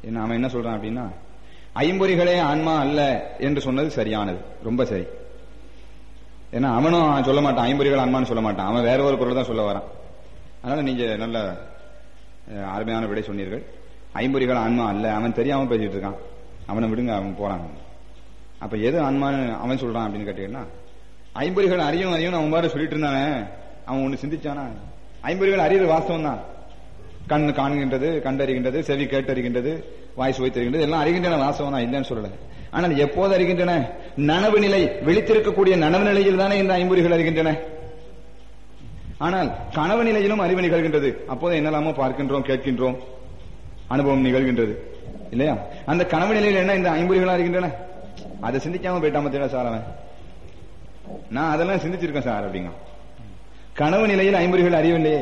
என்ன அவன் என்ன சொல்றான் அப்படின்னா ஐம்பொறிகளே ஆன்மா அல்ல என்று சொன்னது சரியானது ரொம்ப சரி ஏன்னா அவனும் சொல்ல மாட்டான் ஐம்பொறிகள் ஆன்மான்னு சொல்ல மாட்டான் அவன் வேற ஒரு பொருள் தான் சொல்ல வரான் அதனால நீங்க நல்ல அஹ், அருமையான விடை சொன்னீர்கள் ஐம்பொறிகள் ஆன்மா அல்ல அவன் தெரியாம பேசிட்டு இருக்கான் அவனை விடுங்க அவன் போறான் அப்ப எது ஆன்மான்னு அவன் சொல்றான் அப்படின்னு கேட்டீங்கன்னா ஐம்பொறிகள் அறியும் அறியும் அவன் பாரு சொல்லிட்டு இருந்தானே அவன் ஒண்ணு சிந்திச்சானா ஐம்பொறிகள் அறியறது வாஸ்தவம் தான் கண் காண்கின்றது கண்டறிகின்றது செவி கேட்டறிகின்றது வாய் சுவைத்தறிகின்றது எல்லாம் அறிகின்றன வாசவம் தான் இல்லைன்னு சொல்லல ஆனால் எப்போது அறிகின்றன நனவு நிலை விழித்திருக்கக்கூடிய நனவு நிலையில் தானே இந்த ஐம்பொறிகள் அறிகின்றன ஆனால் கனவு நிலையிலும் அறிவு நிகழ்கின்றது அப்போது என்னெல்லாமோ பார்க்கின்றோம் கேட்கின்றோம் அனுபவம் நிகழ்கின்றது இல்லையா அந்த கனவு நிலையில் என்ன இந்த ஐம்பொறிகளா இருக்கின்றன அதை சிந்திக்காம போயிட்டாம தேட சார் அவன் நான் அதெல்லாம் சிந்திச்சிருக்கேன் சார் அப்படிங்க கனவு நிலையில் ஐம்பொறிகள் அறியவில்லையே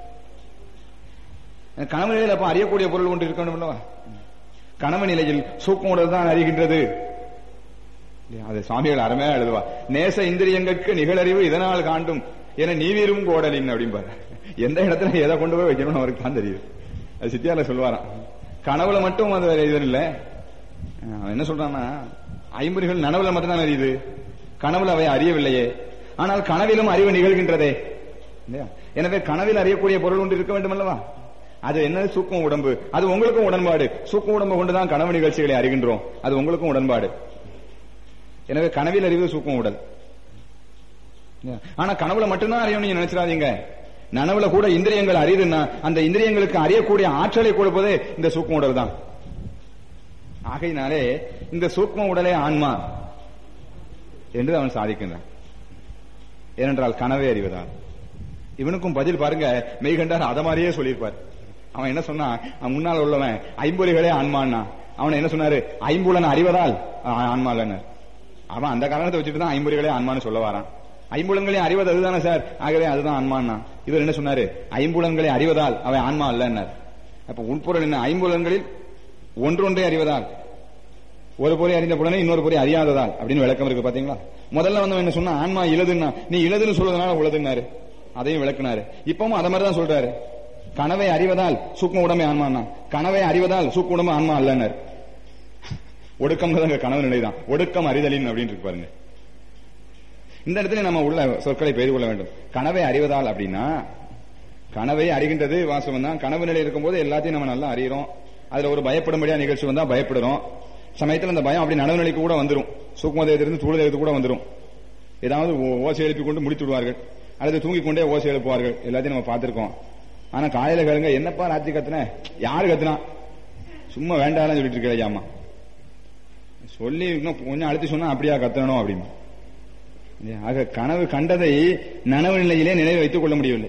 கனவு நிலையில் அப்ப அறியக்கூடிய பொருள் ஒன்று இருக்க வேண்டும் அல்லவா? கனவு நிலையில் சூக்கம் உடல் தான் அறிகின்றது இல்லையா? அது சுவாமிகள் அருமையா எழுதுவா நேச இந்திரியங்களுக்கு நிகழறிவு இதனால் காண்டும் என நீவீரும் கோடலின் அப்படிம்பாரு எந்த இடத்துல எதை கொண்டு போய் வைக்கணும்னு அவருக்கு தான் தெரியும் அது சித்தியால சொல்லுவாராம் கனவுல மட்டும் அது இது இல்ல அவன் என்ன சொல்றான்னா ஐம்பொறிகள் நனவுல மட்டும்தான் அறியுது கனவுல அவை அறியவில்லையே ஆனால் கனவிலும் அறிவு நிகழ்கின்றதே இல்லையா எனவே கனவில் அறியக்கூடிய பொருள் ஒன்று இருக்க வேண்டும் அல்லவா அது என்ன சூக்கம் உடம்பு அது உங்களுக்கும் உடன்பாடு சூக்கம் உடம்பு கொண்டுதான் கனவு நிகழ்ச்சிகளை அறிகின்றோம் அது உங்களுக்கும் உடன்பாடு எனவே கனவில் அறிவு சூக்கம் உடல் ஆனா கனவுல மட்டும்தான் அறியணும் நீங்க நினைச்சிடாதீங்க நனவுல கூட இந்திரியங்கள் அறியுதுன்னா அந்த இந்திரியங்களுக்கு அறியக்கூடிய ஆற்றலை கொடுப்பது இந்த சூக்ம உடல் தான் ஆகையினாலே இந்த சூக்ம உடலே ஆன்மா என்று அவன் சாதிக்கின்றான் ஏனென்றால் கனவே அறிவதால் இவனுக்கும் பதில் பாருங்க மெய்கண்டார் அத மாதிரியே சொல்லியிருப்பார் அவன் என்ன சொன்னான் அவன் முன்னால் உள்ளவன் ஐம்பொறிகளே ஆன்மான்னா அவன் என்ன சொன்னாரு ஐம்புலன் அறிவதால் ஆ- ஆன்மா இல்லைன்னு அவன் அந்த காரணத்தை வச்சுட்டு தான் ஐம்பொறிகளே ஆன்மான்னு சொல்ல வரான் ஐம்புலன்களை அறிவது அதுதானே சார் ஆகவே அதுதான் ஆன்மான்னா இவர் என்ன சொன்னாரு ஐம்புலன்களை அறிவதால் அவன் ஆன்மா அல்லன்னார் அப்ப உட்பொருள் என்ன ஐம்புலன்களில் ஒன்றொன்றே அறிவதால் ஒரு பொறி அறிந்த புலனை இன்னொரு பொறி அறியாததால் அப்படின்னு விளக்கம் இருக்கு பாத்தீங்களா முதல்ல வந்து என்ன சொன்னா ஆன்மா இலதுன்னா நீ இலதுன்னு சொல்றதுனால உலதுன்னாரு அதையும் விளக்குனாரு இப்பவும் அத மாதிரி தான் சொல்றாரு கனவை அறிவதால் சூக்ம உடமை ஆன்மான்னா கனவை அறிவதால் சூக்ம உடம்பு ஆன்மா அல்லன்னாரு ஒடுக்கம் கனவு நிலைதான் ஒடுக்கம் அறிதலின் அப்படின்னு இருக்கு பாருங்க இந்த இடத்துல நம்ம உள்ள சொற்களை பெய்து கொள்ள வேண்டும் கனவை அறிவதால் அப்படின்னா கனவை அறிகின்றது வாசகம் தான் கனவு நிலை இருக்கும்போது எல்லாத்தையும் நம்ம நல்லா அறிகிறோம் அதுல ஒரு பயப்படும்படியா நிகழ்ச்சி வந்தா பயப்படுறோம் சமயத்துல அந்த பயம் அப்படி நனவு நிலைக்கு கூட வந்துரும் சூக்மதேயத்திலிருந்து தூளதேயத்துக்கு கூட வந்துரும் ஏதாவது ஓ- ஓசை எழுப்பி கொண்டு முடித்து விடுவார்கள் அல்லது தூங்கிக் கொண்டே ஓசை எழுப்புவார்கள் எல்லாத்தையும் நம்ம பார்த்திருக்கோம் ஆனா காலையில கேளுங்க என்னப்பா ராத்திரி கத்துன யாரு கத்துனா சும்மா வேண்டாம்னு சொல்லிட்டு இருக்கே அம்மா சொல்லி இன்னும் கொஞ்சம் அழுத்தி சொன்னா அப்படியா கத்தணும் அப்படின்னு இல்லையா? ஆக கனவு கண்டதை நனவு நிலையிலே நினைவு வைத்துக் கொள்ள முடியவில்லை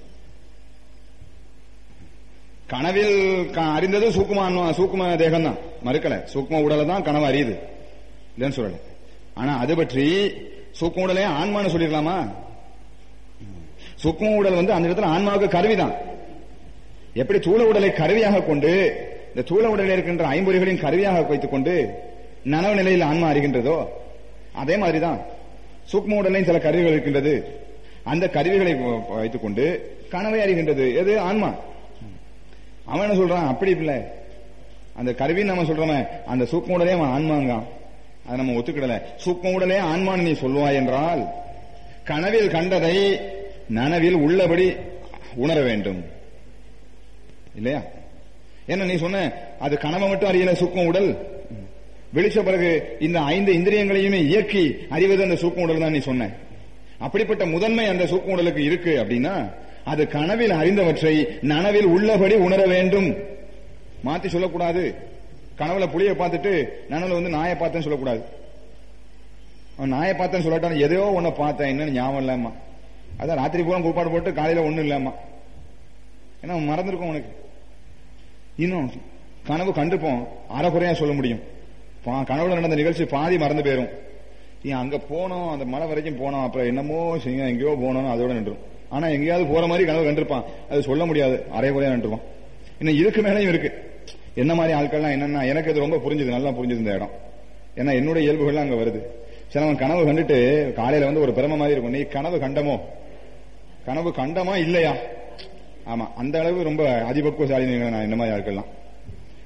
கனவில் க- அறிந்தது சூக்கும ஆன்மா- சூக்கும தேகம் தான் மறுக்கல சூக்கும உடலை தான் கனவு அறியுது இல்லைன்னு சொல்லல ஆனா அது பற்றி சூக்கும உடலே ஆன்மான்னு சொல்லிடலாமா சூக்கும உடல் வந்து அந்த இடத்துல ஆன்மாவுக்கு கருவிதான் எப்படி தூள உடலை கருவியாக கொண்டு இந்த தூள உடலில் இருக்கின்ற ஐம்பொறிகளின் கருவியாக வைத்துக் கொண்டு நனவு நிலையில் ஆன்மா அறிகின்றதோ அதே மாதிரிதான் சூக்ம உடலையும் சில கருவிகள் இருக்கின்றது அந்த கருவிகளை வ- வைத்துக் கொண்டு கனவை அறிகின்றது எது ஆன்மா அவன் என்ன சொல்றான் அப்படி இல்ல அந்த கருவி நம்ம சொல்றோமே அந்த சூக்ம உடலே அவன் ஆன்மாங்க அதை நம்ம ஒத்துக்கிடல சூக்ம உடலே ஆன்மான்னு நீ சொல்லுவாய் என்றால் கனவில் கண்டதை நனவில் உள்ளபடி உணர வேண்டும் இல்லையா என்ன நீ சொன்ன அது கனவை மட்டும் அறியல சூக்ம உடல் விழிச்ச பிறகு இந்த ஐந்து இந்திரியங்களையுமே இயக்கி அறிவது அந்த சூக்ம உடல் தான் நீ சொன்ன அப்படிப்பட்ட முதன்மை அந்த சூக்ம உடலுக்கு இருக்கு அப்படின்னா அது கனவில் அறிந்தவற்றை நனவில் உள்ளபடி உணர வேண்டும் மாத்தி சொல்லக்கூடாது கனவுல புளிய பார்த்துட்டு நனவுல வந்து நாயை பார்த்தேன்னு சொல்லக்கூடாது அவன் நாயை பார்த்தேன்னு சொல்லட்டான் எதையோ ஒன்ன பார்த்தேன் என்னன்னு ஞாபகம் இல்லம்மா அதான் ராத்திரி பூரா கூப்பாடு போட்டு காலையில ஒண்ணும் இல்லம்மா ஏன்னா அவன் மறந்துருக்கும் உனக்கு இன்னும் கனவு கண்டுப்போம் அறகுறையா சொல்ல முடியும் பா- கனவுல நடந்த நிகழ்ச்சி பாதி மறந்து போயிரும் நீ அங்க போனோம் அந்த மலை வரைக்கும் போனோம் அப்புறம் என்னமோ செய்ய எங்கேயோ போனோம் அதோட நின்றும் ஆனா எங்கேயாவது போற மாதிரி கனவு கண்டிருப்பான் அது சொல்ல முடியாது அரைகுறையா நின்றுவான் இன்னும் இதுக்கு மேலேயும் இருக்கு என்ன மாதிரி ஆட்கள்லாம் என்னன்னா எனக்கு அது ரொம்ப புரிஞ்சுது நல்லா புரிஞ்சுது இந்த இடம் ஏன்னா என்னுடைய இயல்புகள்லாம் அங்க வருது சிலவன் கனவு கண்டுட்டு காலையில வந்து ஒரு பிரம மாதிரி இருக்கும் நீ கனவு கண்டமோ கனவு கண்டமா இல்லையா ஆமா அந்த அளவு ரொம்ப அதிபக்குவசாலி நான் இந்த மாதிரி ஆட்கள்லாம்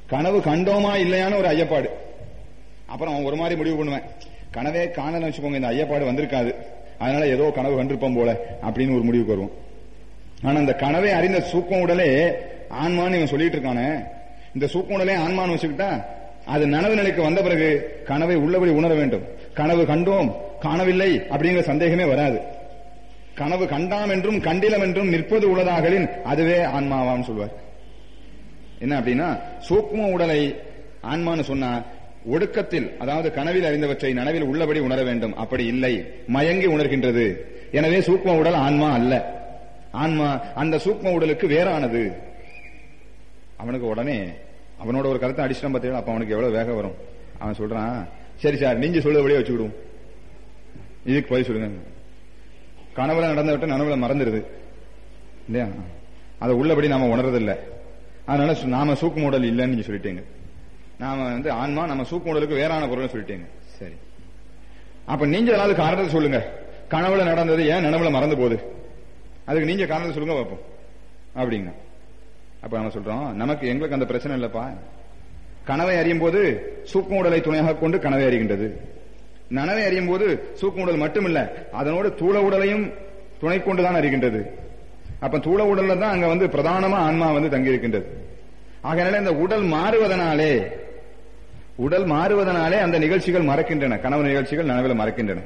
கனவு கண்டோமா இல்லையான்னு ஒரு ஐயப்பாடு அப்புறம் அவன் ஒரு மாதிரி முடிவு பண்ணுவேன் கனவே காணல வச்சுக்கோங்க இந்த ஐயப்பாடு வந்திருக்காது அதனால ஏதோ கனவு கண்டிருப்போம் போல அப்படின்னு ஒரு முடிவுக்கு வருவோம் ஆனா இந்த கனவை அறிந்த சூக்கம் உடலே ஆன்மான்னு இவன் சொல்லிட்டு இருக்கானே இந்த சூக்கம் உடலே ஆன்மான்னு வச்சுக்கிட்டா அது நனவு நிலைக்கு வந்த பிறகு கனவை உள்ளபடி உணர வேண்டும் கனவு கண்டோம் காணவில்லை அப்படிங்கிற சந்தேகமே வராது கனவு கண்டாம் என்றும் கண்டிலம் என்றும் நிற்பது உள்ளதாகலின் அதுவே ஆன்மாவான்னு சொல்வார் என்ன அப்படின்னா சூக்ம உடலை ஆன்மான்னு சொன்னா ஒடுக்கத்தில் அதாவது கனவில் அறிந்தவற்றை நனவில் உள்ளபடி உணர வேண்டும் அப்படி இல்லை மயங்கி உணர்கின்றது எனவே சூக்ம உடல் ஆன்மா அல்ல ஆன்மா அந்த சூக்ம உடலுக்கு வேறானது அவனுக்கு உடனே அவனோட ஒரு கருத்தை அடிச்சிட்டான் பார்த்தீங்களா அப்ப அவனுக்கு எவ்வளவு வேகம் வரும் அவன் சொல்றான் சரி சார் நீங்க சொல்லுபடியே வச்சுக்கிடுவோம் இதுக்கு பதில் சொல்லுங்க கனவுல நடந்த விட்டு நனவுல மறந்துடுது இல்லையா அதை உள்ளபடி நாம உணர்றதில்லை அதனால சு- நாம சூக்கு மூடல் இல்லைன்னு நீங்க சொல்லிட்டீங்க நாம வந்து ஆன்மா நம்ம சூக்கு மூடலுக்கு வேறான பொருள்னு சொல்லிட்டீங்க சரி அப்ப நீங்க ஏதாவது காரணத்தை சொல்லுங்க கனவுல நடந்தது ஏன் நனவுல மறந்து போகுது அதுக்கு நீங்க காரணத்தை சொல்லுங்க பார்ப்போம் அப்படிங்க அப்ப நம்ம சொல்றோம் நமக்கு எங்களுக்கு அந்த பிரச்சனை இல்லப்பா கனவை அறியும் போது சூக்கும் உடலை துணையாக கொண்டு கனவை அறிகின்றது நனவை அறியும் போது சூக்கும் உடல் மட்டுமில்ல அதனோடு தூள உடலையும் துணை கொண்டுதான் அறிகின்றது அப்ப தூள உடல்ல தான் அங்க வந்து பிரதானமா ஆன்மா வந்து தங்கி இருக்கின்றது ஆகையால இந்த உடல் மாறுவதனாலே உடல் மாறுவதனாலே அந்த நிகழ்ச்சிகள் மறக்கின்றன கனவு நிகழ்ச்சிகள் நனவுல மறக்கின்றன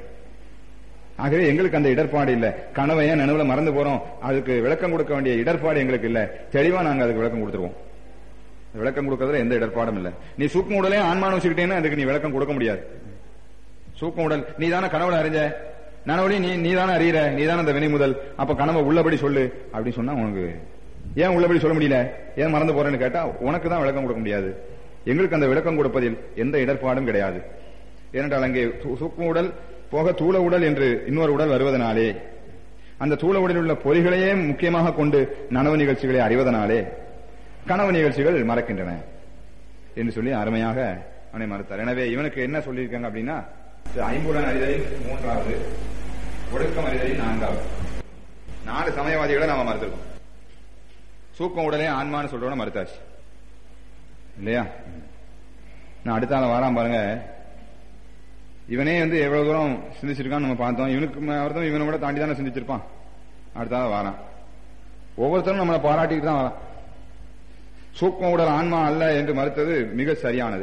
ஆகவே எங்களுக்கு அந்த இடர்பாடு இல்ல கனவை ஏன் நனவுல மறந்து போறோம் அதுக்கு விளக்கம் கொடுக்க வேண்டிய இடர்பாடு எங்களுக்கு இல்ல தெளிவா நாங்க அதுக்கு விளக்கம் கொடுத்துருவோம் விளக்கம் கொடுக்கறதுல எந்த இடர்பாடும் இல்ல நீ சூக்கும் உடலே ஆன்மானம் வச்சுக்கிட்டேன்னா அதுக்கு நீ விளக்கம் கொடுக்க முடியாது சூக்கும் உடல் நீ தானே கனவுல அறிஞ்ச நனவுலி நீ நீ தானே அறியிற நீ தானே அந்த வினை முதல் அப்ப கனவை உள்ளபடி சொல்லு அப்படின்னு சொன்னா உனக்கு ஏன் உள்ளபடி சொல்ல முடியல ஏன் மறந்து போறேன்னு கேட்டா உனக்கு தான் விளக்கம் கொடுக்க முடியாது எங்களுக்கு அந்த விளக்கம் கொடுப்பதில் எந்த இடர்பாடும் கிடையாது ஏனென்றால் அங்கே சூ- சூக்கும் உடல் போக தூள உடல் என்று இன்னொரு உடல் வருவதனாலே அந்த தூள உடலில் உள்ள பொறிகளையே முக்கியமாக கொண்டு நனவு நிகழ்ச்சிகளை அறிவதனாலே கனவு நிகழ்ச்சிகள் மறக்கின்றன என்று சொல்லி அருமையாக அவனை மறுத்தார் எனவே இவனுக்கு என்ன சொல்லியிருக்காங்க அப்படின்னா ஐம்புலன் அறிதலில் மூன்றாவது ஒடுக்கம் அறிதலில் நான்காவது நாலு சமயவாதிகளை நாம மறுத்திருக்கோம் சூக்கம் உடனே ஆன்மான்னு சொல்றவன மறுத்தாச்சு இல்லையா நான் அடுத்த ஆள் வாராம் பாருங்க இவனே வந்து எவ்வளவு தூரம் சிந்திச்சிருக்கான்னு நம்ம பார்த்தோம் இவனுக்கு ம- ஒருத்தன் இவனை விட தாண்டி தானே சிந்திச்சிருப்பான் அடுத்த ஆள் வாரான் ஒவ்வொருத்தரும் நம்மளை பாராட்டிட்டு தான் வரான் சூக்கம் உடல் ஆன்மா அல்ல என்று மறுத்தது மிக சரியானது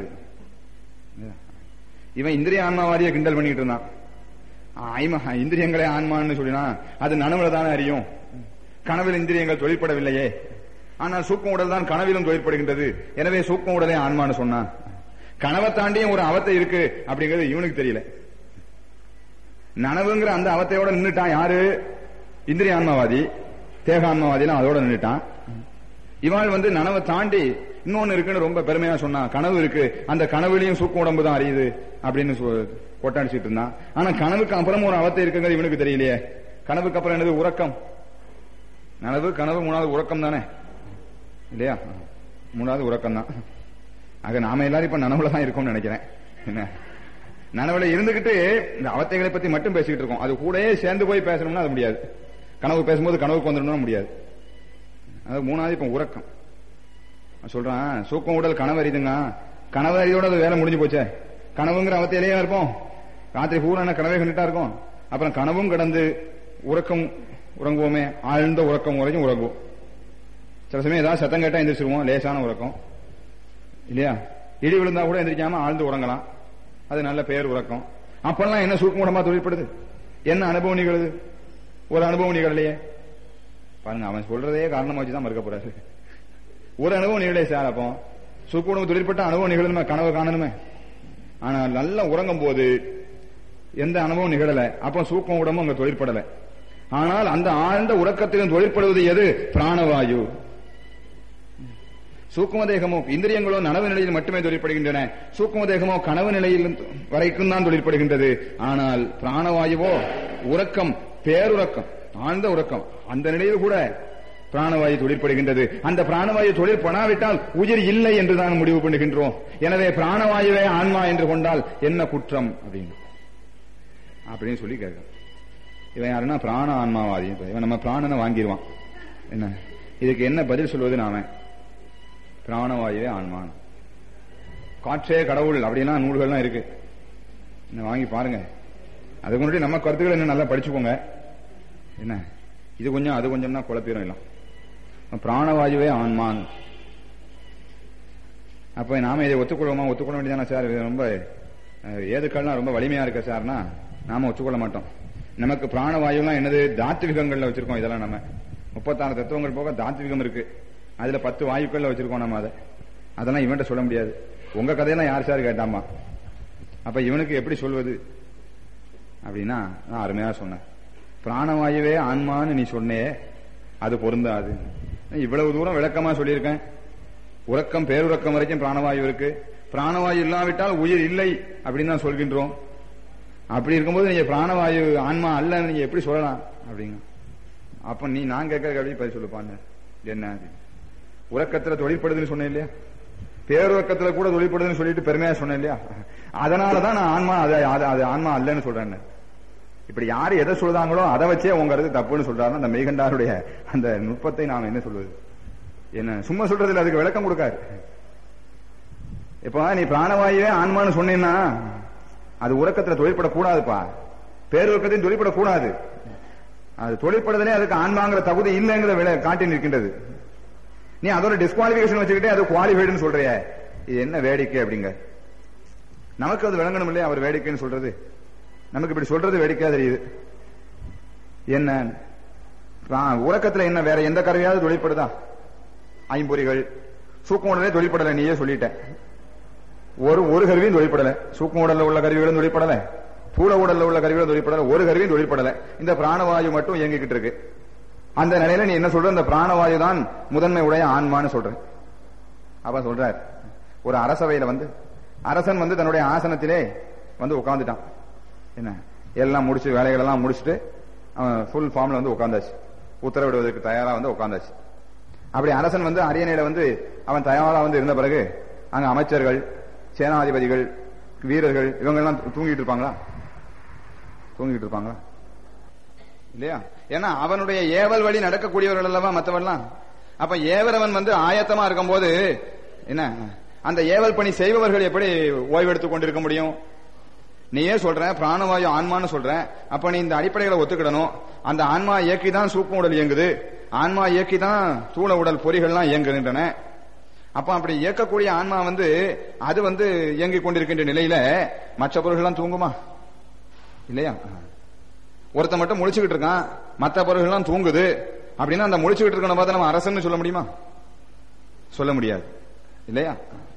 இவன் இந்திரிய ஆன்மாவாதியை கிண்டல் பண்ணிட்டு இருந்தான் ஐம இந்திரியங்களே ஆன்மான்னு சொல்லினா அது நனவுல தானே அறியும் கனவில் இந்திரியங்கள் தொழிற்படவில்லையே ஆனால் சூக்கம் உடல் தான் கனவிலும் தொழிற்படுகின்றது எனவே சூக்கம் உடலே ஆன்மான்னு சொன்னான் கனவை தாண்டியும் ஒரு அவத்தை இருக்கு அப்படிங்கிறது இவனுக்கு தெரியல நனவுங்கிற அந்த அவத்தையோட நின்னுட்டான் யாரு இந்திரிய ஆன்மாவாதி தேக ஆன்மாவாதிலாம் அதோட நின்னுட்டான் இவாள் வந்து நனவை தாண்டி இன்னொன்னு இருக்குன்னு ரொம்ப பெருமையா சொன்னான் கனவு இருக்கு அந்த கனவுலயும் சூக்க உடம்பு தான் அறியுது அப்படின்னு சொ- கொட்டாடிச்சிட்டு இருந்தான் ஆனா கனவுக்கு அப்புறம் ஒரு அவத்தை இருக்குங்கிறது இவனுக்கு தெரியலையே கனவுக்கு அப்புறம் என்னது உறக்கம் நனவு கனவு மூணாவது உறக்கம் தானே இல்லையா மூணாவது உறக்கம் தான் ஆக நாம எல்லாரும் இப்ப நனவுல தான் இருக்கோம்னு நினைக்கிறேன் என்ன நனவுல இருந்துகிட்டு இந்த அவத்தைகளை பத்தி மட்டும் பேசிக்கிட்டு இருக்கோம் அது கூடயே சேர்ந்து போய் பேசணும்னா அது முடியாது கனவு பேசும்போது கனவுக்கு வந்துடணும்னா முடியாது அது மூணாவது இப்ப உறக்கம் நான் சொல்றான் சூக்கம் உடல் கனவு அறிதுங்க கனவு அறியோட அது வேலை முடிஞ்சு போச்சே கனவுங்கிற அவத்தையிலேயே இருப்போம் ராத்திரி பூரா கனவே கண்டுட்டா இருக்கும் அப்புறம் கனவும் கடந்து உறக்கம் உறங்குவோமே ஆழ்ந்த உறக்கம் வரைக்கும் உறங்குவோம் சில சமயம் ஏதாவது சத்தம் கேட்டா எந்திரிச்சிருவோம் லேசான உறக்கம் இல்லையா இடி விழுந்தா கூட எந்திரிக்காம ஆழ்ந்து உறங்கலாம் அது நல்ல பெயர் உறக்கம் அப்பெல்லாம் என்ன சூக்குமூடமா தொழிற்படுது என்ன அனுபவம் நிகழுது ஒரு அனுபவம் நிகழலையே பாருங்க அவன் சொல்றதே காரணமா வச்சுதான் மறுக்க போறாரு ஒரு அனுபவம் நிகழே சார் அப்போ சுக்குணவு தொழிற்பட்ட அனுபவம் நிகழணுமே கனவு காணணுமே ஆனா நல்லா உறங்கும் போது எந்த அனுபவம் நிகழல அப்போ சூக்கம் உடம்பும் அங்க தொழிற்படல ஆனால் அந்த ஆழ்ந்த உறக்கத்திலும் தொழிற்படுவது எது பிராணவாயு சூக்கும தேகமோ இந்திரியங்களோ நனவு நிலையில் மட்டுமே தொழிற்படுகின்றன சூக்கும தேகமோ கனவு நிலையில் வரைக்கும் தான் தொழிற்படுகின்றது ஆனால் பிராணவாயுவோ உறக்கம் பேருறக்கம் ஆழ்ந்த உறக்கம் அந்த நிலையில் கூட பிராணவாயு தொழிற்படுகின்றது அந்த பிராணவாயு தொழிற்படாவிட்டால் உயிர் இல்லை என்று தான் முடிவு பண்ணுகின்றோம் எனவே பிராணவாயுவே ஆன்மா என்று கொண்டால் என்ன குற்றம் அப்படின்னு அப்படின்னு சொல்லி கேட்க இவன் யாருன்னா பிராண ஆன்மாவாதி இவன் நம்ம பிராணனை வாங்கிடுவான் என்ன இதுக்கு என்ன பதில் சொல்வது நாம பிராணவாயுவே ஆன்மான் காற்றே கடவுள் அப்படிலாம் நூல்கள்லாம் இருக்கு இன்னும் வாங்கி பாருங்க அதுக்கு முன்னாடி நம்ம கருத்துக்களை இன்னும் நல்லா படிச்சுக்கோங்க என்ன இது கொஞ்சம் அது கொஞ்சம்னா குழப்பிடும் எல்லாம் பிராணவாயுவே ஆன்மான் அப்ப நாம இதை ஒத்துக்கொள்வோமா ஒத்துக்கொள்ள வேண்டியதானே சார் இது ரொம்ப அஹ், ஏதுக்கள்லாம் ரொம்ப வலிமையா இருக்க சார்னா நாம ஒத்துக்கொள்ள மாட்டோம் நமக்கு பிராணவாயுலாம் என்னது தாத்விகங்கள்ல வச்சிருக்கோம் இதெல்லாம் நம்ம முப்பத்தாறு தத்துவங்கள் போக தாத்விகம் இருக்கு அதுல பத்து வாயுக்கள்ல வச்சிருக்கோம் நம்ம அதை அதெல்லாம் இவன்ட்ட சொல்ல முடியாது உங்க கதையெல்லாம் யார் சார் கேட்டாமா அப்ப இவனுக்கு எப்படி சொல்வது அப்படின்னா நான் அருமையா சொன்னேன் பிராணவாயுவே ஆன்மான்னு நீ சொன்னே அது பொருந்தாது இவ்வளவு தூரம் விளக்கமா சொல்லியிருக்கேன் உறக்கம் பேருறக்கம் வரைக்கும் பிராணவாயு இருக்கு பிராணவாயு இல்லாவிட்டால் உயிர் இல்லை அப்படின்னு தான் சொல்கின்றோம் அப்படி இருக்கும்போது நீங்க பிராணவாயு ஆன்மா அல்லன்னு நீங்க எப்படி சொல்லலாம் அப்படிங்க அப்ப நீ நான் கேட்கறதுக்கு அப்படி பதில் சொல்லுப்பாங்க என்ன அது? உறக்கத்துல தொழிற்படுதுன்னு சொன்னேன் இல்லையா பேருறக்கத்துல கூட தொழிற்படுதுன்னு சொல்லிட்டு பெருமையா சொன்னேன் இல்லையா அதனாலதான் நான் ஆன்மா அது அது- அது ஆன்மா அல்லன்னு சொல்றேன் இப்படி யாரு எதை சொல்றாங்களோ அதை வச்சே உங்க கருத்து தப்புன்னு சொல்றாருன்னா அந்த மெய்கண்டாருடைய அந்த நுட்பத்தை நாம் என்ன சொல்வது என்ன சும்மா சொல்றதுல அதுக்கு விளக்கம் கொடுக்காரு இப்ப நீ பிராணவாயுவே ஆன்மான்னு சொன்னீங்கன்னா அது உறக்கத்துல தொழிற்படக்கூடாதுப்பா பேருறக்கத்தையும் தொழிற்படக்கூடாது அது தொழிற்படுதலே அதுக்கு ஆன்மாங்கிற தகுதி இல்லைங்கிற விளை காட்டி நிற்கின்றது நீ அதோட டிஸ்குவாலிபிகேஷன் வச்சுக்கிட்டே அது குவாலிஃபைடுன்னு சொல்றிய இது என்ன வேடிக்கை அப்படிங்க நமக்கு அது விளங்கணும் இல்லையா அவர் வேடிக்கைன்னு சொல்றது நமக்கு இப்படி சொல்றது வேடிக்கையா தெரியுது என்ன பா- உறக்கத்துல என்ன வேற எந்த கருவியாவது தொழிற்படுதா ஐம்பொறிகள் சூக்கம் உடலே தொழிற்படல நீயே சொல்லிட்ட ஒரு ஒரு கருவியும் தொழிற்படல சூக்கம் உடல்ல உள்ள கருவிகளும் தொழிற்படல பூல உடல்ல உள்ள கருவிகளும் தொழிற்படல ஒரு கருவியும் தொழிற்படல இந்த பிராணவாயு மட்டும் இயங்கிக்கிட்டு இருக்கு அந்த நிலையில நீ என்ன சொல்ற இந்த பிராணவாயு தான் முதன்மை உடைய ஆன்மான்னு சொல்ற அப்ப சொல்றார் ஒரு அரசவையில வந்து அரசன் வந்து தன்னுடைய ஆசனத்திலே வந்து உட்கார்ந்துட்டான் என்ன எல்லாம் முடிச்சு வேலைகள் எல்லாம் முடிச்சுட்டு அவன் ஃபுல் ஃபார்ம்ல வந்து உட்கார்ந்தாச்சு உத்தரவிடுவதற்கு தயாரா வந்து உட்கார்ந்தாச்சு அப்படி அரசன் வந்து அரியணையில வந்து அவன் தயாரா வந்து இருந்த பிறகு அங்க அமைச்சர்கள் சேனாதிபதிகள் வீரர்கள் இவங்க எல்லாம் தூங்கிட்டு இருப்பாங்களா தூங்கிட்டு இருப்பாங்களா இல்லையா ஏன்னா அவனுடைய ஏவல் வழி நடக்கக்கூடியவர்கள் அல்லவா மற்றவெல்லாம் அப்ப ஏவரவன் வந்து ஆயத்தமா இருக்கும்போது என்ன அந்த ஏவல் பணி செய்பவர்கள் எப்படி ஓய்வெடுத்துக் கொண்டிருக்க முடியும் நீயே சொல்ற பிராணவாயு ஆன்மான்னு சொல்ற அப்ப நீ இந்த அடிப்படைகளை ஒத்துக்கிடணும் அந்த ஆன்மா இயக்கி தான் சூப்ப உடல் இயங்குது ஆன்மா இயக்கி தான் தூள உடல் பொறிகள்லாம் இயங்குகின்றன அப்ப அப்படி இயக்கக்கூடிய ஆன்மா வந்து அது வந்து இயங்கிக் கொண்டிருக்கின்ற நிலையில மற்ற பொருள்கள்லாம் தூங்குமா இல்லையா ஒருத்தன் மட்டும் முழிச்சுக்கிட்டு இருக்கான் மற்ற பொருள்கள்லாம் தூங்குது அப்படின்னா அந்த முழிச்சுக்கிட்டு இருக்கணும் பார்த்து நம்ம அரசன்னு சொல்ல முடியுமா சொல்ல முடியாது இல்லையா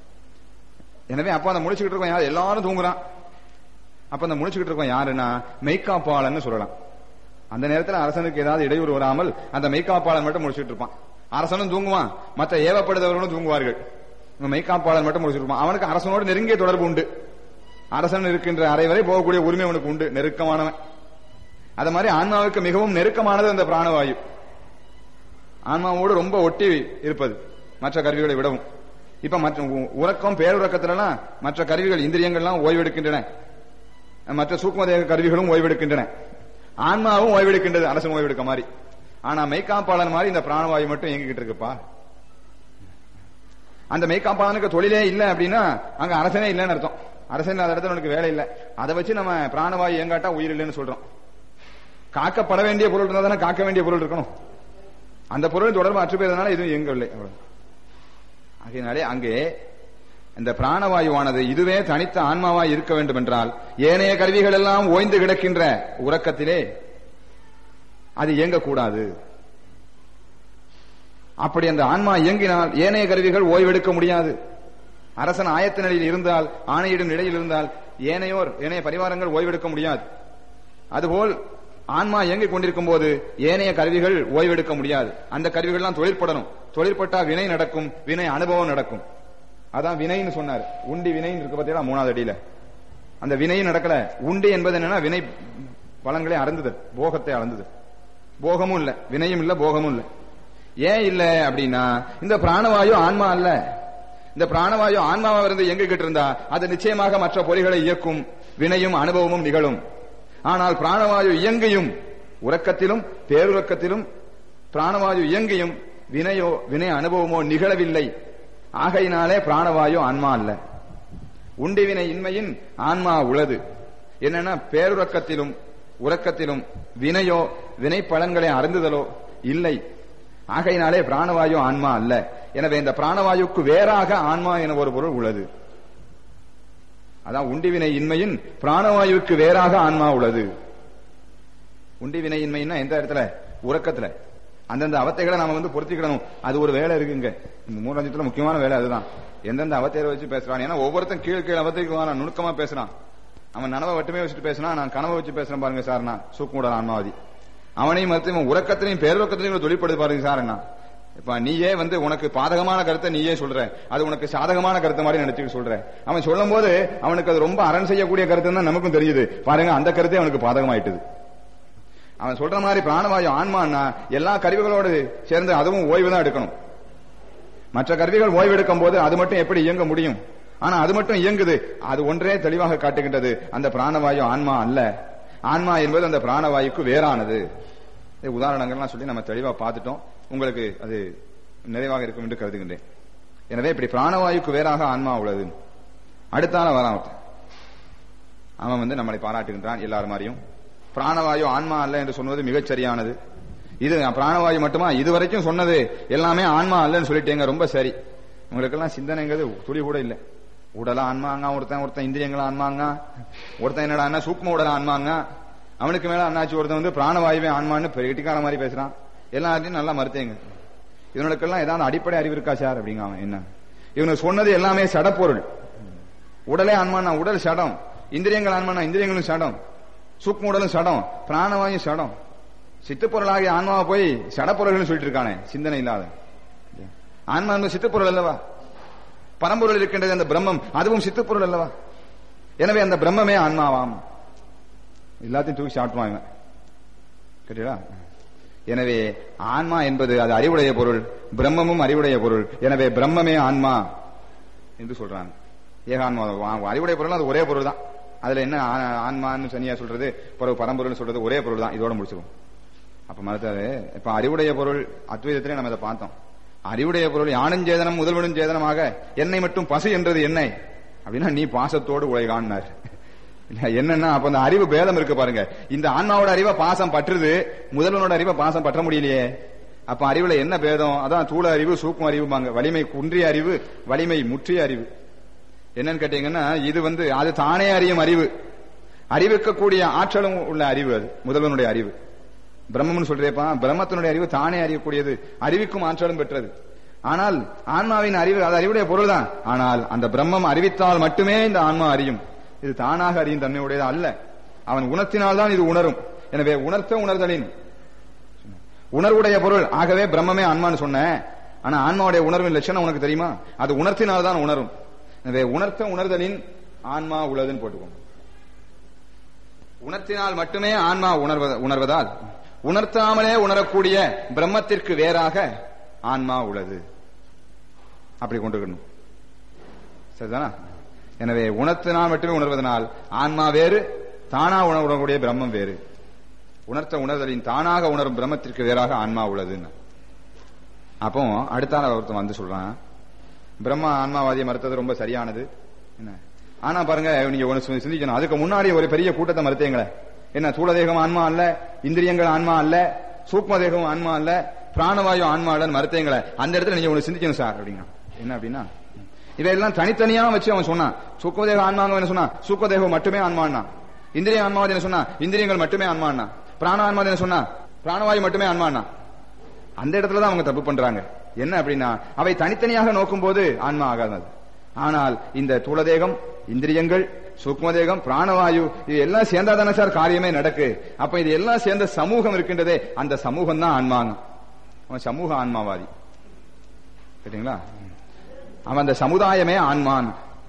எனவே அப்ப அந்த முழிச்சுக்கிட்டு இருக்கோம் யார் எல்லாரும் தூங்குறான் அப்ப அந்த முழிச்சுக்கிட்டு இருக்கோம் யாருன்னா மெய்காப்பாளன்னு சொல்லலாம் அந்த நேரத்தில் அரசனுக்கு ஏதாவது இடையூறு வராமல் அந்த மெய்காப்பாளன் மட்டும் முடிச்சுட்டு இருப்பான் அரசனும் தூங்குவான் மற்ற ஏவப்படுதவர்களும் தூங்குவார்கள் இவன் மெய்காப்பாளன் மட்டும் முடிச்சுட்டு இருப்பான் அவனுக்கு அரசனோடு நெருங்கிய தொடர்பு உண்டு அரசன் இருக்கின்ற அறை வரை போகக்கூடிய உரிமை அவனுக்கு உண்டு நெருக்கமானவன் அது மாதிரி ஆன்மாவுக்கு மிகவும் நெருக்கமானது அந்த பிராணவாயு ஆன்மாவோடு ரொம்ப ஒட்டி இருப்பது மற்ற கருவிகளை விடவும் இப்ப மற்ற உ- உறக்கம் பேருறக்கத்திலலாம் மற்ற கருவிகள் இந்திரியங்கள்லாம் ஓய்வெடுக்கின்றன மற்ற சூக்மதேக கருவிகளும் ஓய்வெடுக்கின்றன ஆன்மாவும் ஓய்வெடுக்கின்றது அரசன் ஓய்வெடுக்க மாதிரி ஆனா மெய்காப்பாளன் மாதிரி இந்த பிராணவாயு மட்டும் இயங்கிக்கிட்டு இருக்குப்பா அந்த மெய்காப்பாளனுக்கு தொழிலே இல்ல அப்படின்னா அங்க அரசனே இல்லைன்னு அர்த்தம் அரசன் இல்லாத இடத்துல உனக்கு வேலை இல்ல அதை வச்சு நம்ம பிராணவாயு இயங்காட்டா உயிர் இல்லைன்னு சொல்றோம் காக்கப்பட வேண்டிய பொருள் இருந்தா தானே காக்க வேண்டிய பொருள் இருக்கணும் அந்த பொருள் தொடர்பு அற்று போயதுனால எதுவும் இயங்கவில்லை அவ்வளவு. ஆகையினாலே அங்கே இந்த பிராணவாயுவானது இதுவே தனித்த ஆன்மாவாய் இருக்க வேண்டும் என்றால் ஏனைய கருவிகள் எல்லாம் ஓய்ந்து கிடக்கின்ற உறக்கத்திலே அது இயங்கக்கூடாது அப்படி அந்த ஆன்மா இயங்கினால் ஏனைய கருவிகள் ஓய்வெடுக்க முடியாது அரசன் ஆயத்த நிலையில் இருந்தால் ஆணையிடும் நிலையில் இருந்தால் ஏனையோர் ஏனைய பரிவாரங்கள் ஓய்வெடுக்க முடியாது அதுபோல் ஆன்மா இயங்கிக் கொண்டிருக்கும் போது ஏனைய கருவிகள் ஓய்வெடுக்க முடியாது அந்த கருவிகள்லாம் தொழிற்படணும் தொழிற்பட்டா வினை நடக்கும் வினை அனுபவம் நடக்கும் அதான் வினைன்னு சொன்னார் உண்டி வினைன்னு இருக்கு பார்த்தீங்களா மூணாவது அடியில அந்த வினையும் நடக்கல உண்டி என்பது என்னன்னா வினை பலன்களை அறந்துதல் போகத்தை அளந்தது போகமும் இல்ல வினையும் இல்ல போகமும் இல்ல ஏன் இல்ல அப்படின்னா இந்த பிராணவாயு ஆன்மா அல்ல இந்த பிராணவாயு ஆன்மாவா இருந்து இயங்கிக்கிட்டு இருந்தா அது நிச்சயமாக மற்ற பொறிகளை இயக்கும் வினையும் அனுபவமும் நிகழும் ஆனால் பிராணவாயு இயங்கியும் உறக்கத்திலும் பேருறக்கத்திலும் பிராணவாயு இயங்கியும் வினையோ வினை அனுபவமோ நிகழவில்லை ஆகையினாலே பிராணவாயு ஆன்மா அல்ல உண்டிவினை இன்மையின் ஆன்மா உளது என்னன்னா பேருறக்கத்திலும் உறக்கத்திலும் வினையோ வினை பலன்களை அருந்துதலோ இல்லை ஆகையினாலே பிராணவாயு ஆன்மா அல்ல எனவே இந்த பிராணவாயுக்கு வேறாக ஆன்மா என ஒரு பொருள் உள்ளது அதான் உண்டிவினை இன்மையின் பிராணவாயுவுக்கு வேறாக ஆன்மா உள்ளது உண்டிவினை இன்மைன்னா எந்த இடத்துல உறக்கத்துல அந்தந்த அவத்தைகளை நாம வந்து பொருத்திக்கிடணும் அது ஒரு வேலை இருக்குங்க மூலஞ்சத்துல முக்கியமான வேலை அதுதான் எந்தெந்த அவத்தையை வச்சு பேசுறான் ஏன்னா ஒவ்வொருத்தன் கீழ் கீழ் அவத்தைக்கு வரான் நுணுக்கமா பேசுறான் அவன் நனவை மட்டுமே வச்சுட்டு பேசுறான் நான் கனவை வச்சு பேசுறேன் பாருங்க சார் நான் சூக்குமுடல் ஆன்மாவதி அவனையும் மறுத்து இவன் உறக்கத்திலையும் பேருறக்கத்திலையும் தொழிற்படுது பாருங்க சார் என்ன இப்ப நீயே வந்து உனக்கு பாதகமான கருத்தை நீயே சொல்ற அது உனக்கு சாதகமான கருத்து மாதிரி நினைச்சுட்டு சொல்ற அவன் சொல்லும் போது அவனுக்கு அது ரொம்ப அரண் செய்யக்கூடிய கருத்து தான் நமக்கும் தெரியுது பாருங்க அந்த கருத்தே அவனுக்கு பாதகமாயிட்டுது அவன் சொல்ற மாதிரி பிராணவாயு ஆன்மான்னா எல்லா கருவிகளோடு சேர்ந்து அதுவும் ஓய்வு தான் எடுக்கணும் மற்ற கருவிகள் ஓய்வு எடுக்கும் போது அது மட்டும் எப்படி இயங்க முடியும் ஆனா அது மட்டும் இயங்குது அது ஒன்றே தெளிவாக காட்டுகின்றது அந்த பிராணவாயு ஆன்மா அல்ல ஆன்மா என்பது அந்த பிராணவாயுக்கு வேறானது இது உதாரணங்கள்லாம் சொல்லி நம்ம தெளிவா பார்த்துட்டோம் உங்களுக்கு அது நிறைவாக இருக்கும் என்று கருதுகின்றேன் எனவே இப்படி பிராணவாயுக்கு வேறாக ஆன்மா உள்ளது அடுத்தால வரான் ஒருத்தன். அவன் வந்து நம்மளை பாராட்டுகின்றான் எல்லார் மாதிரியும் பிராணவாயு ஆன்மா அல்ல என்று சொன்னது மிகச் சரியானது இது பிராணவாயு மட்டுமா இதுவரைக்கும் சொன்னது எல்லாமே ஆன்மா அல்லன்னு சொல்லிட்டேங்க ரொம்ப சரி உங்களுக்கெல்லாம் சிந்தனைங்கிறது துளி கூட இல்லை உடலா ஆன்மாங்க ஒருத்தன் ஒருத்தன் இந்திரியங்களா ஆன்மாங்க ஒருத்தன் என்னடா சூக்ம உடலா ஆன்மாங்க அவனுக்கு மேல அண்ணாச்சி ஒருத்தன் வந்து பிராணவாயுவே ஆன்மான்னு பெருகிட்டிக்கார மாதிரி பேசுறான் எல்லாத்தையும் நல்லா மறுத்தேங்க இவனுக்கெல்லாம் ஏதாவது அடிப்படை அறிவு இருக்கா சார் அப்படிங்க அவன் என்ன இவனுக்கு சொன்னது எல்லாமே சடப்பொருள் உடலே ஆன்மானா உடல் சடம் இந்திரியங்கள் ஆன்மானா இந்திரியங்களும் சடம் சூக்ம உடலும் சடம் பிராணவாயு சடம் சித்துப்பொருளாகிய ஆன்மாவை போய் சடப்பொருள்கள் சொல்லிட்டு இருக்கானே சிந்தனை இல்லாத ஆன்மா என்பது சித்துப்பொருள் அல்லவா பரம்பொருள் இருக்கின்றது அந்த பிரம்மம் அதுவும் சித்துப்பொருள் அல்லவா எனவே அந்த பிரம்மமே ஆன்மாவாம் எல்லாத்தையும் தூக்கி சாட்டுவான் இவன் கேட்டீங்களா எனவே ஆன்மா என்பது அது அறிவுடைய பொருள் பிரம்மமும் அறிவுடைய பொருள் எனவே பிரம்மமே ஆன்மா என்று சொல்றாங்க ஏகான்மா அறிவுடைய பொருள் அது ஒரே பொருள் தான் அதுல என்ன ஆ- ஆன்மான்னு சனியா சொல்றது பிறகு பரம்பொருள் சொல்றது ஒரே பொருள் தான் இதோட முடிச்சிருவோம் அப்ப மறுத்தாரு இப்ப அறிவுடைய பொருள் அத்வைதத்திலே நம்ம இதை பார்த்தோம் அறிவுடைய பொருள் யானும் சேதனம் முதல்வனும் சேதனமாக என்னை மட்டும் பசு என்றது என்னை அப்படின்னா நீ பாசத்தோடு உழைகான்னார் என்னன்னா அப்ப அந்த அறிவு பேதம் இருக்கு பாருங்க இந்த ஆன்மாவோட அறிவை பாசம் பற்றுது முதல்வனோட அறிவை பாசம் பற்ற முடியலையே அப்ப அறிவுல என்ன பேதம் அதான் தூள அறிவு சூக்கும் அறிவுபாங்க வலிமை குன்றிய அறிவு வலிமை முற்றிய அறிவு என்னன்னு கேட்டீங்கன்னா இது வந்து அது தானே அறியும் அறிவு அறிவிக்கக்கூடிய ஆற்றலும் உள்ள அறிவு அது முதல்வனுடைய அறிவு பிரம்மம்னு சொல்றேப்பா பிரம்மத்தினுடைய அறிவு தானே அறியக்கூடியது அறிவிக்கும் ஆற்றலும் பெற்றது ஆனால் ஆன்மாவின் அறிவு அது அறிவுடைய பொருள் தான் ஆனால் அந்த பிரம்மம் அறிவித்தால் மட்டுமே இந்த ஆன்மா அறியும் இது தானாக அறியும் தன்மையுடையது அல்ல அவன் உணர்த்தினால் தான் இது உணரும் எனவே உணர்த்த உணர்தலின் உணர்வுடைய பொருள் ஆகவே பிரம்மமே ஆன்மான்னு சொன்னேன் ஆனா ஆன்மாவுடைய உணர்வின் லட்சணம் உனக்கு தெரியுமா அது உணர்த்தினால் தான் உணரும் எனவே உணர்த்த உணர்தலின் ஆன்மா உள்ளதுன்னு போட்டுக்கோங்க உணர்த்தினால் மட்டுமே ஆன்மா உணர்வ- உணர்வதால் உணர்த்தாமலே உணரக்கூடிய பிரம்மத்திற்கு வேறாக ஆன்மா உள்ளது அப்படி கொண்டுக்கணும் சரிதானா எனவே உணர்த்தினால் மட்டுமே உணர்வதனால் ஆன்மா வேறு தானா உணரக்கூடிய பிரம்மம் வேறு உணர்த்த உணர்தலின் தானாக உணரும் பிரம்மத்திற்கு வேறாக ஆன்மா உள்ளதுன்னு அப்போ அடுத்தால ஒருத்தன் வந்து சொல்றான் பிரம்மா ஆன்மாவாதியை மறுத்தது ரொம்ப சரியானது என்ன ஆனா பாருங்க நீங்க ஒண்ணு சி- சிந்திக்கணும் அதுக்கு முன்னாடி ஒரு பெரிய கூட்டத்தை மறுத்தீங்களே என்ன சூழதேகம் ஆன்மா அல்ல இந்திரியங்கள் ஆன்மா அல்ல சூக்ம தேகம் ஆன்மா அல்ல பிராணவாயு ஆன்மா அல்லன்னு மறுத்தீங்களே அந்த இடத்துல நீங்க ஒண்ணு சிந்திக்கணும் சார் அப்படின்னா என்ன அப்படின்னா இவையெல்லாம் தனித்தனியா வச்சு அவன் சொன்னான் சூக்கதேக ஆன்மாங்க என்ன சொன்னா சூக்கதேகம் மட்டுமே ஆன்மான்னா இந்திரிய ஆன்மாவது என்ன சொன்னா இந்திரியங்கள் மட்டுமே ஆன்மான்னா பிராண ஆன்மாவது என்ன சொன்னா பிராணவாயு மட்டுமே ஆன்மான்னா அந்த இடத்துல தான் அவங்க தப்பு பண்றாங்க என்ன அப்படின்னா அவை தனித்தனியாக நோக்கும் போது ஆன்மா ஆகாது அது. ஆனால் இந்த தூளதேகம் இந்திரியங்கள் சூக்மதேகம் பிராணவாயு இது எல்லாம் சேர்ந்தா தானே சார் காரியமே நடக்கு அப்ப இது எல்லாம் சேர்ந்த சமூகம் இருக்கின்றதே அந்த சமூகம் தான் ஆன்மாங்க அவன் சமூக ஆன்மாவாதி கேட்டீங்களா அவன் அந்த சமுதாயமே ஆன்மான்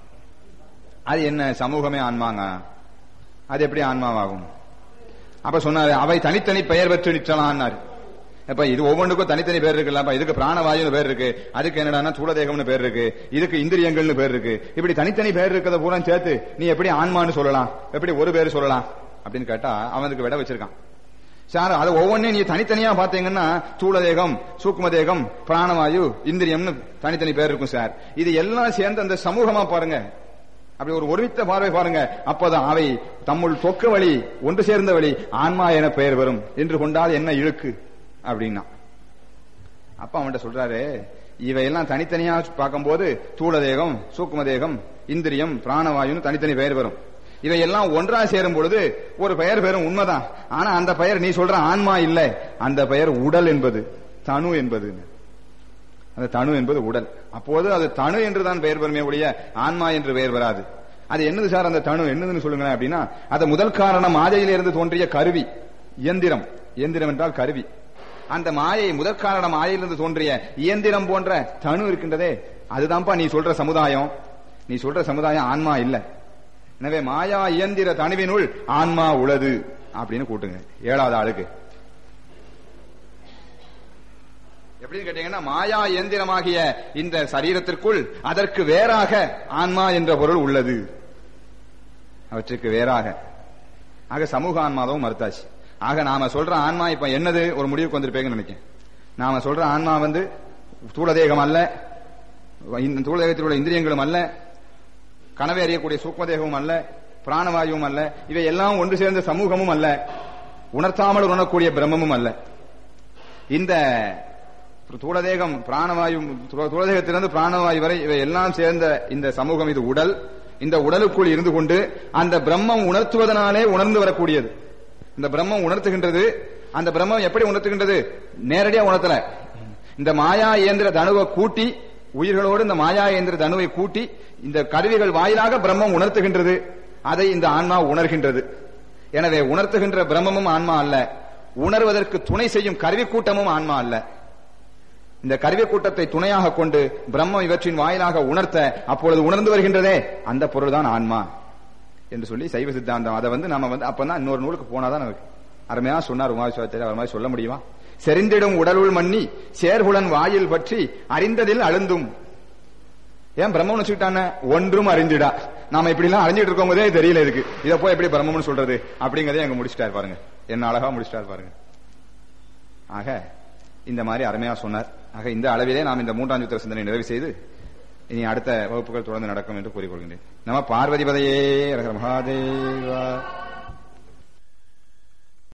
அது என்ன சமூகமே ஆன்மாங்க அது எப்படி ஆன்மாவாகும் அப்ப சொன்னாரு அவை தனித்தனி பெயர் பெற்று நிற்றலான்னாரு அப்ப இது ஒவ்வொன்றுக்கும் தனித்தனி பேர் இருக்குல்ல அப்ப இதுக்கு பிராணவாயுன்னு பேர் இருக்கு அதுக்கு என்னடான்னா சூழதேகம்னு பேர் இருக்கு இதுக்கு இந்திரியங்கள்னு பேர் இருக்கு இப்படி தனித்தனி பேர் இருக்கிறத பூரா சேர்த்து நீ எப்படி ஆன்மான்னு சொல்லலாம் எப்படி ஒரு பேர் சொல்லலாம் அப்படின்னு கேட்டா அவனுக்கு விட வச்சிருக்கான் சார் அது ஒவ்வொன்றையும் நீ தனித்தனியா பாத்தீங்கன்னா சூழதேகம் சூக்மதேகம் பிராணவாயு இந்திரியம்னு தனித்தனி பேர் இருக்கும் சார் இது எல்லாம் சேர்ந்து அந்த சமூகமா பாருங்க அப்படி ஒரு ஒருமித்த பார்வை பாருங்க அப்போதான் அவை தம்முள் தொக்க வழி ஒன்று சேர்ந்த வழி ஆன்மா என பெயர் வரும் என்று கொண்டால் என்ன இழுக்கு அப்படின்னா அப்ப அவன்கிட்ட சொல்றாரு இவையெல்லாம் தனித்தனியா பார்க்கும்போது தூள தேகம் சூக்கும தேகம் இந்திரியம் பிராணவாயுன்னு தனித்தனி பெயர் வரும் இவையெல்லாம் ஒன்றா சேரும் பொழுது ஒரு பெயர் பெறும் உண்மைதான் ஆனா அந்த பெயர் நீ சொல்ற ஆன்மா இல்ல அந்த பெயர் உடல் என்பது தனு என்பது அந்த தனு என்பது உடல் அப்போது அது தனு என்றுதான் பெயர் பெறுமே ஒழிய ஆன்மா என்று பெயர் வராது அது என்னது சார் அந்த தனு என்னதுன்னு சொல்லுங்களேன் அப்படின்னா அது முதல் காரணம் ஆதையிலிருந்து தோன்றிய கருவி இயந்திரம் இயந்திரம் என்றால் கருவி அந்த மாயை முதற் காரணம் மாயையிலிருந்து தோன்றிய இயந்திரம் போன்ற தனு இருக்கின்றதே அதுதான்ப்பா நீ சொல்ற சமுதாயம் நீ சொல்ற சமுதாயம் ஆன்மா இல்ல எனவே மாயா இயந்திர தனுவினுள் ஆன்மா உளது அப்படின்னு கூட்டுங்க ஏழாவது ஆளுக்கு எப்படின்னு கேட்டீங்கன்னா மாயா இயந்திரமாகிய இந்த சரீரத்திற்குள் அதற்கு வேறாக ஆன்மா என்ற பொருள் உள்ளது அவற்றுக்கு வேறாக ஆக சமூக ஆன்மாவும் மறுத்தாச்சு ஆக நாம சொல்ற ஆன்மா இப்ப என்னது ஒரு முடிவுக்கு வந்திருப்பேங்கன்னு நினைக்கிறேன் நாம சொல்ற ஆன்மா வந்து தூளதேகம் அல்ல இந்த தூளதேகத்தில் உள்ள இந்திரியங்களும் அல்ல கனவை அறியக்கூடிய சூக்மதேகமும் அல்ல பிராணவாயுவும் அல்ல இவை எல்லாம் ஒன்று சேர்ந்த சமூகமும் அல்ல உணர்த்தாமல் உணரக்கூடிய பிரம்மமும் அல்ல இந்த தூளதேகம் பிராணவாயு தூளதேகத்திலிருந்து பிராணவாயு வரை இவை எல்லாம் சேர்ந்த இந்த சமூகம் இது உடல் இந்த உடலுக்குள் இருந்து கொண்டு அந்த பிரம்மம் உணர்த்துவதனாலே உணர்ந்து வரக்கூடியது இந்த பிரம்மம் உணர்த்துகின்றது அந்த பிரம்மம் எப்படி உணர்த்துகின்றது நேரடியா உணர்த்தல இந்த மாயா இயந்திர தனுவை கூட்டி உயிர்களோடு இந்த மாயா இயந்திர தனுவை கூட்டி இந்த கருவிகள் வாயிலாக பிரம்மம் உணர்த்துகின்றது அதை இந்த ஆன்மா உணர்கின்றது எனவே உணர்த்துகின்ற பிரம்மமும் ஆன்மா அல்ல உணர்வதற்கு துணை செய்யும் கருவி கூட்டமும் ஆன்மா அல்ல இந்த கருவி கூட்டத்தை துணையாக கொண்டு பிரம்மம் இவற்றின் வாயிலாக உணர்த்த அப்பொழுது உணர்ந்து வருகின்றதே அந்த பொருள் தான் ஆன்மா என்று சொல்லி சைவ சித்தாந்தம் அதை வந்து நம்ம வந்து அப்பதான் இன்னொரு நூலுக்கு போனாதான் நமக்கு அருமையா சொன்னார் உமாவிஸ்வாச்சாரிய அவர் மாதிரி சொல்ல முடியுமா செறிந்திடும் உடலுள் மண்ணி சேர்குலன் வாயில் பற்றி அறிந்ததில் அழுந்தும் ஏன் பிரம்மம் வச்சுக்கிட்டான ஒன்றும் அறிஞ்சிடா நாம இப்படி எல்லாம் அறிஞ்சிட்டு இருக்கும் போதே தெரியல இருக்கு இதை போய் எப்படி பிரம்மம்னு சொல்றது அப்படிங்கறதே அங்க முடிச்சிட்டாரு பாருங்க என்ன அழகா முடிச்சிட்டாரு பாருங்க ஆக இந்த மாதிரி அருமையா சொன்னார் ஆக இந்த அளவிலே நாம் இந்த மூன்றாம் சூத்திர சிந்தனை நிறைவு செய்து இனி அடுத்த வகுப்புகள் தொடர்ந்து நடக்கும் என்று கூறிக்கொள்கின்றேன் நம பார்வதிபதையே மகாதேவா